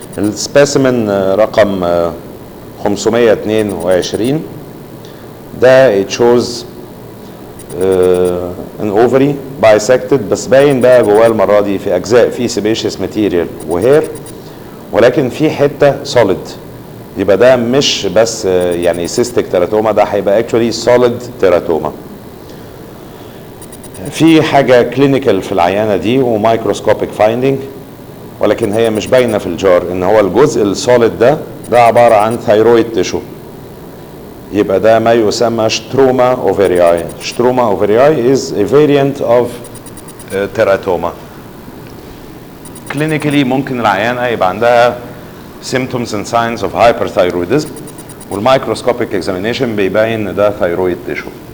السبيسيمن رقم آه، 522 ده it shows ان اوفري بايسكتد بس باين بقى جواه المره دي في اجزاء في سيبيشيس ماتيريال وهير ولكن في حته سوليد يبقى ده مش بس آه، يعني سيستيك تيراتوما ده هيبقى اكشولي سوليد تيراتوما في حاجه كلينيكال في العيانه دي ومايكروسكوبيك فايندينج ولكن هي مش باينه في الجار ان هو الجزء السوليد ده ده عباره عن ثايرويد تيشو يبقى ده ما يسمى شتروما اوفرياي شتروما اوفرياي is a variant of تيراتوما كلينيكالي ممكن العيانه يبقى عندها symptoms and signs of hyperthyroidism والمايكروسكوبيك examination بيبين ان ده ثايرويد تيشو